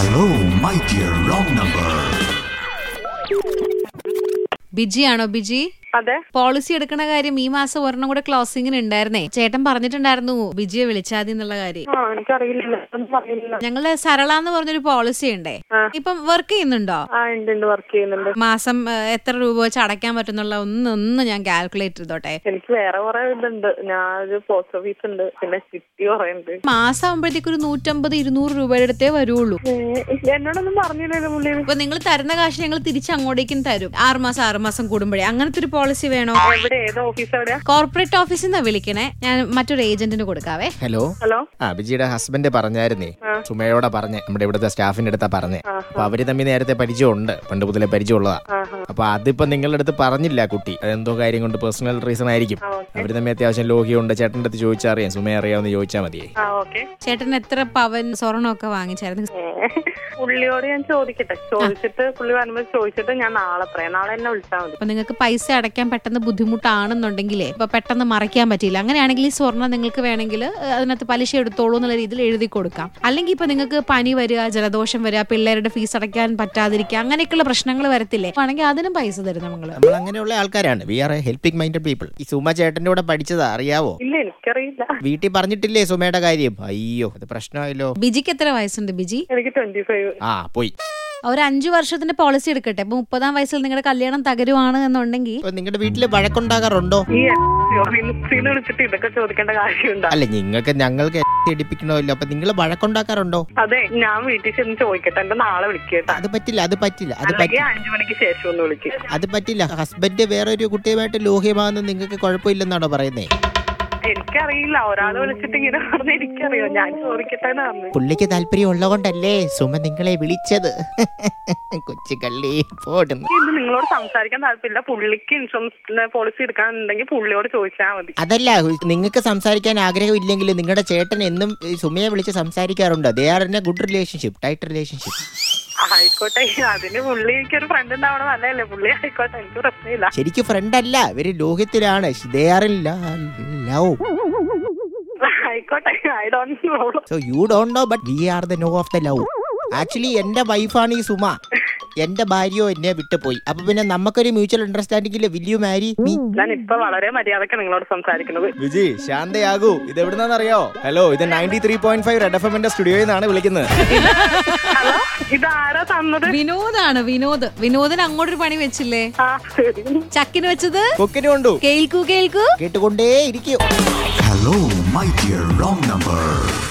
Hello, my dear wrong number. Biji ആണോ ബിജി അതെ policy എടുക്കണ കാര്യം ഈ മാസം ഒരെണ്ണം കൂടെ ക്ലോസിംഗിന് ഉണ്ടായിരുന്നേ ചേട്ടൻ പറഞ്ഞിട്ടുണ്ടായിരുന്നു ബിജിയെ വിളിച്ചാതി എന്നുള്ള കാര്യം ആ എനിക്കറിയില്ല ഒന്നും അറിയില്ല ഞങ്ങള് സരള എന്ന് പറഞ്ഞൊരു പോളിസി ഉണ്ടേ ആ. ഇപ്പം വർക്ക് ചെയ്യുന്നുണ്ടോ ആ ഉണ്ട് ഉണ്ട് വർക്ക് ചെയ്യുന്നുണ്ട് മാസം ഏ, എത്ര രൂപ വെച്ച് അടയ്ക്കാൻ പറ്റുന്നുള്ള ഒന്ന് ഒന്ന് ഞാൻ കാൽക്കുലേറ്റ് ചെയ്തോട്ടെ എനിക്ക് വേറെ കുറെ ഇതുണ്ട് ഞാൻ ഒരു പോസ്റ്റ് ഓഫീസ് ഉണ്ട് പിന്നെ ചിട്ടി കുറെ ഉണ്ട് മാസം ആകുമ്പോഴത്തേക്ക് ഒരു നൂറ്റമ്പത് ഇരുന്നൂറ് രൂപയുടെ അടുത്തേ വരുള്ളൂ ഏ, എന്നോടൊന്നും പറഞ്ഞില്ലല്ലോ പുള്ളി ഇപ്പൊ നിങ്ങൾ തരുന്ന കാശ് ഞങ്ങൾ തിരിച്ച് അങ്ങോട്ടേക്കും തരും ആറ് മാസം ആറ് മാസം കൂടുമ്പോഴേ അങ്ങനത്തെ ഒരു പോളിസി വേണോ എവിടെ ഏത് ഓഫീസ് എവിടെയാ കോർപ്പറേറ്റ് ഓഫീസിൽ നിന്നാ വിളിക്കണേ ഞാൻ മറ്റൊരു ഏജന്റിന് കൊടുക്കാവേ ഹലോ ഹലോ ആ ബിജിയുടെ ഹസ്ബൻഡ് പറഞ്ഞായിരുന്നേ സുമയോടെ പറഞ്ഞേ നമ്മുടെ ഇവിടുത്തെ സ്റ്റാഫിന്റെ അടുത്താ പറഞ്ഞേ അപ്പൊ അവര് തമ്മിൽ നേരത്തെ പരിചയമുണ്ട് പണ്ട് മുതലേ പരിചയമുള്ളതാ ആഹാ. അപ്പൊ അതിപ്പോ നിങ്ങളുടെ അടുത്ത് പറഞ്ഞില്ല കുട്ടി അതെന്തോ കാര്യം കൊണ്ട് പേഴ്സണൽ റീസൺ ആയിരിക്കും ആ ഓക്കെ അവര് തമ്മിൽ അത്യാവശ്യം ലോഹിയുണ്ട് ചേട്ടൻ്റെ അടുത്ത് ചോദിച്ചാൽ അറിയാം സുമയെ അറിയാമെന്ന് ചോദിച്ചാൽ മതിയേ ആ ഓക്കെ ചേട്ടൻ എത്ര പവൻ സ്വർണ്ണമൊക്കെ വാങ്ങിച്ചായിരുന്നു പുള്ളിയോട് ഞാൻ ചോദിക്കട്ടെ ചോദിച്ചിട്ട് പുള്ളി വരുമ്പോ ചോദിച്ചിട്ട് ഞാൻ നാളെ പറയാം നാളെ എന്നെ വിളിച്ചാൽ മതി അപ്പൊ നിങ്ങൾക്ക് പൈസ അടയ്ക്കാൻ പെട്ടെന്ന് ബുദ്ധിമുട്ടാണെന്നുണ്ടെങ്കിലേ ഇപ്പൊ പെട്ടെന്ന് മറയ്ക്കാൻ പറ്റില്ല അങ്ങനെയാണെങ്കിൽ ഈ സ്വർണ്ണം നിങ്ങൾക്ക് വേണമെങ്കിൽ അതിനകത്ത് പലിശ എടുത്തോളൂ എന്നുള്ള രീതിയിൽ എഴുതി കൊടുക്കാം അല്ലെങ്കിൽ ഇപ്പൊ നിങ്ങൾക്ക് പനി വരിക ജലദോഷം വരിക പിള്ളേരുടെ ഫീസ് അടയ്ക്കാൻ പറ്റാതിരിക്കുക അങ്ങനെയൊക്കെയുള്ള പ്രശ്നങ്ങൾ വരത്തില്ലേ ആണെങ്കിൽ അതിനും പൈസ തരും നമ്മള് നമ്മൾ അങ്ങനെയുള്ള ആൾക്കാരാണ് we are a helping minded people ഈ സുമ ചേട്ടന്റെ കൂടെ പഠിച്ചതാ അറിയാവോ ഇല്ല എനിക്കറിയില്ല വീട്ടിൽ പറഞ്ഞിട്ടില്ലേ സുമയുടെ കാര്യം അയ്യോ അത് പ്രശ്നമായല്ലോ ബിജിക്ക് എത്ര വയസ്സുണ്ട് ബിജി എനിക്ക് ട്വന്റി ഫൈവ് ആ പോയി ഒരു അഞ്ചു വർഷത്തിന്റെ പോളിസി എടുക്കട്ടെ ഇപ്പൊ മുപ്പതാം വയസ്സിൽ നിങ്ങളുടെ കല്യാണം തകരുവാണ് എന്നുണ്ടെങ്കിൽ ഇപ്പൊ നിങ്ങളുടെ വീട്ടില് വഴക്കുണ്ടാകാറുണ്ടോ ഈ മിനിസ്ട്രിന്ന് വിളിച്ചിട്ട് ഇതൊക്കെ ചോദിക്കേണ്ട കാര്യമുണ്ടോ അല്ല നിങ്ങൾക്ക് ഞങ്ങൾക്ക് എടുപ്പിക്കണമല്ലോ അപ്പൊ നിങ്ങൾ വഴക്കുണ്ടാക്കാറുണ്ടോ അതെ ഞാൻ വീട്ടിൽ ചെന്ന് ചോദിക്കട്ടെ എന്റെ നാളെ വിളിക്കട്ടെ അത് പറ്റില്ല അത് പറ്റില്ല അത് അല്ലെങ്കിൽ പറ്റില്ല അഞ്ചു മണിക്ക് ശേഷം ഒന്ന് വിളിക്കും അത് പറ്റില്ല ഹസ്ബൻഡ് വേറൊരു കുട്ടിയുമായിട്ട് ലോഹ്യമാകുന്ന നിങ്ങൾക്ക് കുഴപ്പമില്ലെന്നാണോ പറയുന്നേ എനിക്കറിയില്ല ഒരാളെ വിളിച്ചിട്ട് ഇങ്ങനെ പറഞ്ഞ എനിക്കറിയോ ഞാൻ ചോദിക്കട്ടെ എന്ന് പറഞ്ഞു പുള്ളിക്ക് താല്പര്യം ഉള്ളതുകൊണ്ടല്ലേ സുമ നിങ്ങളെ വിളിച്ചത് കൊച്ചു കള്ളി പോടുന്നു ഇത് നിങ്ങളോട് സംസാരിക്കാൻ താല്പര്യമില്ല പുള്ളിക്ക് ഇൻഷുറൻസ് പോളിസി എടുക്കാനുണ്ടെങ്കിൽ പുള്ളിയോട് ചോദിച്ചാൽ മതി അതല്ല നിങ്ങൾക്ക് സംസാരിക്കാൻ ആഗ്രഹമില്ലെങ്കിൽ നിങ്ങളുടെ ചേട്ടൻ എന്നും ഈ സുമയെ വിളിച്ച് സംസാരിക്കാറുണ്ട് they are a good relationship tight relationship ആയിക്കോട്ടെ അതിന് പുള്ളി എനിക്കൊരു ഫ്രണ്ട് ഉണ്ടാവണം നല്ലതല്ലേ പുള്ളി ആയിക്കോട്ടെ എനിക്ക് പ്രശ്നമില്ല ശരിക്കും ഫ്രണ്ട് അല്ല ഇവര് ലോഹ്യത്തിലാണ് ദേ ആർ ഇൻ ലവ് ആയിക്കോട്ടെ I don't know so you don't know but we are the no of the love actually എന്റെ വൈഫാണ് ഈ സുമ എന്റെ ഭാര്യയോ എന്നെ വിട്ടുപോയി അപ്പൊ പിന്നെ നമുക്കൊരു മ്യൂച്വൽ അണ്ടർസ്റ്റാൻഡിംഗിൽ വിൽ യു മാരി മീ ഞാൻ ഇപ്പൊ വളരെ മര്യാദക്ക് നിങ്ങളോട് സംസാരിക്കുന്നത് വിജി ശാന്തയാകൂ ഇത് എവിടുന്നാന്നറിയോ ഹലോ ഇത് ninety three point five red F എമ്മിന്റെ സ്റ്റുഡിയോയിൽ നിന്നാണ് വിളിക്കുന്നത് ഹലോ ഇത് ആരാ തന്നത് വിനോദാണ് വിനോദ് വിനോദിന് അങ്ങോട്ടൊരു പണി വെച്ചില്ലേ ആ ശരി ചക്കിന് വെച്ചത് കൊക്കിന് കൊണ്ടു കേൾക്കൂ കേൾക്കൂ കേട്ടുകൊണ്ടേ ഇരിക്കൂ Hello, my dear wrong number.